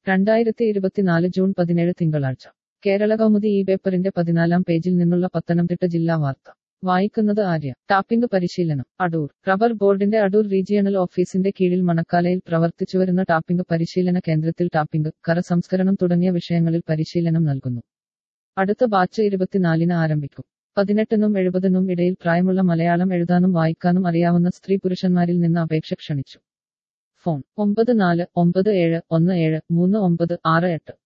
രണ്ടായിരത്തി ഇരുപത്തിനാല് ജൂൺ പതിനേഴ് തിങ്കളാഴ്ച കേരള കൗമുദി ഈ പേപ്പറിന്റെ പതിനാലാം പേജിൽ നിന്നുള്ള പത്തനംതിട്ട ജില്ലാ വാർത്ത വായിക്കുന്നത് ആര്യ ടാപ്പിംഗ് പരിശീലനം അടൂർ റബ്ബർ ബോർഡിന്റെ അടൂർ റീജിയണൽ ഓഫീസിന്റെ കീഴിൽ മണക്കാലയിൽ പ്രവർത്തിച്ചുവരുന്ന ടാപ്പിംഗ് പരിശീലന കേന്ദ്രത്തിൽ ടാപ്പിംഗ് കര സംസ്കരണം തുടങ്ങിയ വിഷയങ്ങളിൽ പരിശീലനം നൽകുന്നു അടുത്ത ബാച്ച് ഇരുപത്തിനാലിന് ആരംഭിക്കും പതിനെട്ടിനും എഴുപതിനും ഇടയിൽ പ്രായമുള്ള മലയാളം എഴുതാനും വായിക്കാനും അറിയാവുന്ന സ്ത്രീ പുരുഷന്മാരിൽ നിന്ന് അപേക്ഷ ക്ഷണിച്ചു ഫോൺ ഒമ്പത് നാല് ഒമ്പത് ഏഴ് ഒന്ന് ഏഴ് മൂന്ന് ഒമ്പത് ആറ് എട്ട്